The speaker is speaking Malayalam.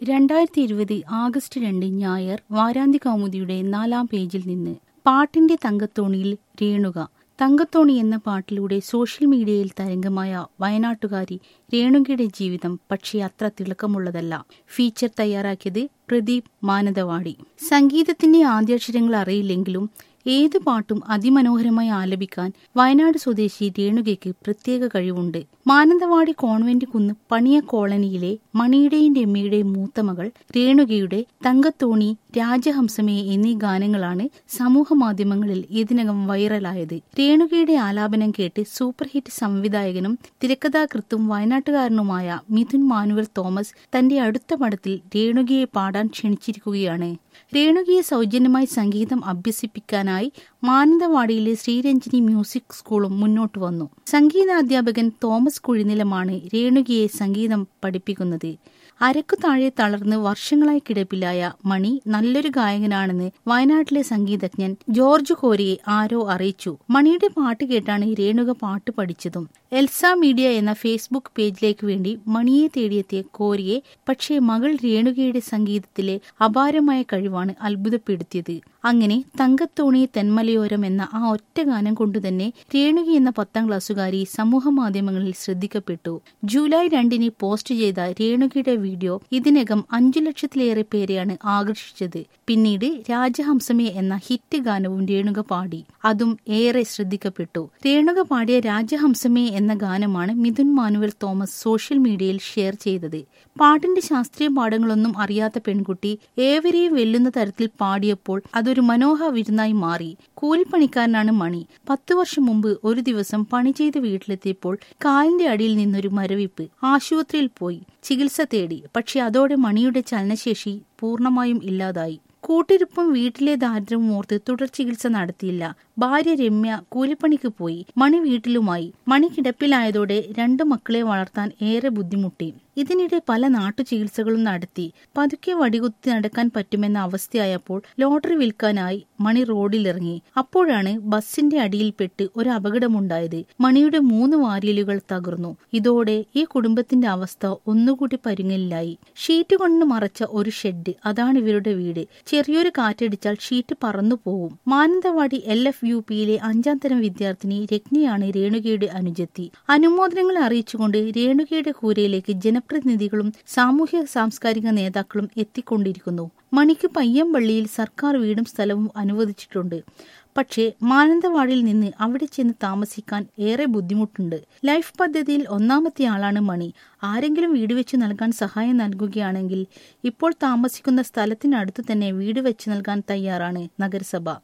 രണ്ടായിരത്തി ഇരുപത് ആഗസ്റ്റ് രണ്ട് ഞായർ വാരാന്ത്യ കൗമുദിയുടെ നാലാം പേജിൽ നിന്ന് പാട്ടിന്റെ തങ്കത്തോണിയിൽ രേണുക തങ്കത്തോണി എന്ന പാട്ടിലൂടെ സോഷ്യൽ മീഡിയയിൽ തരംഗമായ വയനാട്ടുകാരി രേണുകയുടെ ജീവിതം പക്ഷേ അത്ര തിളക്കമുള്ളതല്ല ഫീച്ചർ തയ്യാറാക്കിയത് പ്രദീപ് മാനന്തവാടി സംഗീതത്തിന്റെ ആദ്യാക്ഷരങ്ങൾ അറിയില്ലെങ്കിലും ഏത് പാട്ടും അതിമനോഹരമായി ആലപിക്കാൻ വയനാട് സ്വദേശി രേണുകയ്ക്ക് പ്രത്യേക കഴിവുണ്ട് മാനന്തവാടി കോൺവെന്റ് കുന്ന് പണിയ കോളനിയിലെ മണിയുടെയും രമ്യയുടെയും മൂത്ത മകൾ രേണുകയുടെ തങ്കത്തോണി രാജഹംസമേ എന്നീ ഗാനങ്ങളാണ് സമൂഹ മാധ്യമങ്ങളിൽ ഇതിനകം വൈറലായത് രേണുകയുടെ ആലാപനം കേട്ട് സൂപ്പർ ഹിറ്റ് സംവിധായകനും തിരക്കഥാകൃത്തും വയനാട്ടുകാരനുമായ മിഥുൻ മാനുവൽ തോമസ് തന്റെ അടുത്ത പടത്തിൽ രേണുകയെ പാടാൻ ക്ഷണിച്ചിരിക്കുകയാണ് രേണുകയെ സൗജന്യമായി സംഗീതം അഭ്യസിപ്പിക്കാനായി മാനന്തവാടിയിലെ ശ്രീരഞ്ജിനി മ്യൂസിക് സ്കൂളും മുന്നോട്ട് വന്നു സംഗീതാധ്യാപകൻ തോമസ് കുഴിനിലമാണ് രേണുകയെ സംഗീതം പഠിപ്പിക്കുന്നത് അരക്കു താഴെ തളർന്ന് വർഷങ്ങളായി കിടപ്പിലായ മണി നല്ലൊരു ഗായകനാണെന്ന് വയനാട്ടിലെ സംഗീതജ്ഞൻ ജോർജ് കോരിയെ ആരോ അറിയിച്ചു മണിയുടെ പാട്ട് കേട്ടാണ് രേണുക പാട്ട് പഠിച്ചതും എൽസ മീഡിയ എന്ന ഫേസ്ബുക്ക് പേജിലേക്ക് വേണ്ടി മണിയെ തേടിയെത്തിയ കോരിയെ പക്ഷേ മകൾ രേണുകയുടെ സംഗീതത്തിലെ അപാരമായ കഴിവാണ് അത്ഭുതപ്പെടുത്തിയത് അങ്ങനെ തങ്കത്തോണി തെന്മലയോരം എന്ന ആ ഒറ്റ ഗാനം കൊണ്ടുതന്നെ രേണുക എന്ന പത്താം ക്ലാസ്സുകാരി സമൂഹ മാധ്യമങ്ങളിൽ ശ്രദ്ധിക്കപ്പെട്ടു ജൂലൈ രണ്ടിന് പോസ്റ്റ് ചെയ്ത രേണുകയുടെ വീഡിയോ ഇതിനകം അഞ്ചു ലക്ഷത്തിലേറെ പേരെയാണ് ആകർഷിച്ചത് പിന്നീട് രാജഹംസമേ എന്ന ഹിറ്റ് ഗാനവും രേണുക പാടി അതും ഏറെ ശ്രദ്ധിക്കപ്പെട്ടു രേണുക പാടിയ രാജഹംസമേ എന്ന ഗാനമാണ് മിഥുൻ മാനുവൽ തോമസ് സോഷ്യൽ മീഡിയയിൽ ഷെയർ ചെയ്തത് പാട്ടിന്റെ ശാസ്ത്രീയ പാഠങ്ങളൊന്നും അറിയാത്ത പെൺകുട്ടി ഏവരെയും വെല്ലുന്ന തരത്തിൽ പാടിയപ്പോൾ അതൊരു മനോഹ വിരുന്നായി മാറി കൂലിപ്പണിക്കാരനാണ് മണി പത്തു വർഷം മുമ്പ് ഒരു ദിവസം പണി ചെയ്ത് വീട്ടിലെത്തിയപ്പോൾ കാലിന്റെ അടിയിൽ നിന്നൊരു മരവിപ്പ് ആശുപത്രിയിൽ പോയി ചികിത്സ തേടി പക്ഷെ അതോടെ മണിയുടെ ചലനശേഷി പൂർണ്ണമായും ഇല്ലാതായി കൂട്ടിരിപ്പും വീട്ടിലെ ദാരിദ്ര്യവും ഓർത്ത് തുടർ ചികിത്സ നടത്തിയില്ല ഭാര്യ രമ്യ കൂലിപ്പണിക്ക് പോയി മണി വീട്ടിലുമായി മണി കിടപ്പിലായതോടെ രണ്ടു മക്കളെ വളർത്താൻ ഏറെ ബുദ്ധിമുട്ടി ഇതിനിടെ പല നാട്ടു ചികിത്സകളും നടത്തി പതുക്കെ വടികുത്തി നടക്കാൻ പറ്റുമെന്ന അവസ്ഥയായപ്പോൾ ലോട്ടറി വിൽക്കാനായി മണി റോഡിലിറങ്ങി അപ്പോഴാണ് ബസിന്റെ അടിയിൽപ്പെട്ട് ഒരു അപകടമുണ്ടായത് മണിയുടെ മൂന്ന് വാരിയലുകൾ തകർന്നു ഇതോടെ ഈ കുടുംബത്തിന്റെ അവസ്ഥ ഒന്നുകൂടി പരുങ്ങലിലായി ഷീറ്റ് കൊണ്ട് മറച്ച ഒരു ഷെഡ് അതാണ് ഇവരുടെ വീട് ചെറിയൊരു കാറ്റടിച്ചാൽ ഷീറ്റ് പറന്നു പോവും മാനന്തവാടി എൽ എഫ് യു പിയിലെ അഞ്ചാം തരം വിദ്യാർത്ഥിനി രജ്ഞയാണ് രേണുകയുടെ അനുജത്തി അനുമോദനങ്ങൾ അറിയിച്ചുകൊണ്ട് രേണുകയുടെ കൂരയിലേക്ക് ജനപ്രതിനിധികളും സാമൂഹ്യ സാംസ്കാരിക നേതാക്കളും എത്തിക്കൊണ്ടിരിക്കുന്നു മണിക്ക് പയ്യമ്പള്ളിയിൽ സർക്കാർ വീടും സ്ഥലവും അനുവദിച്ചിട്ടുണ്ട് പക്ഷേ മാനന്തവാടിയിൽ നിന്ന് അവിടെ ചെന്ന് താമസിക്കാൻ ഏറെ ബുദ്ധിമുട്ടുണ്ട് ലൈഫ് പദ്ധതിയിൽ ഒന്നാമത്തെ ആളാണ് മണി ആരെങ്കിലും വീട് വെച്ച് നൽകാൻ സഹായം നൽകുകയാണെങ്കിൽ ഇപ്പോൾ താമസിക്കുന്ന സ്ഥലത്തിനടുത്ത് തന്നെ വീട് വെച്ച് നൽകാൻ തയ്യാറാണ് നഗരസഭ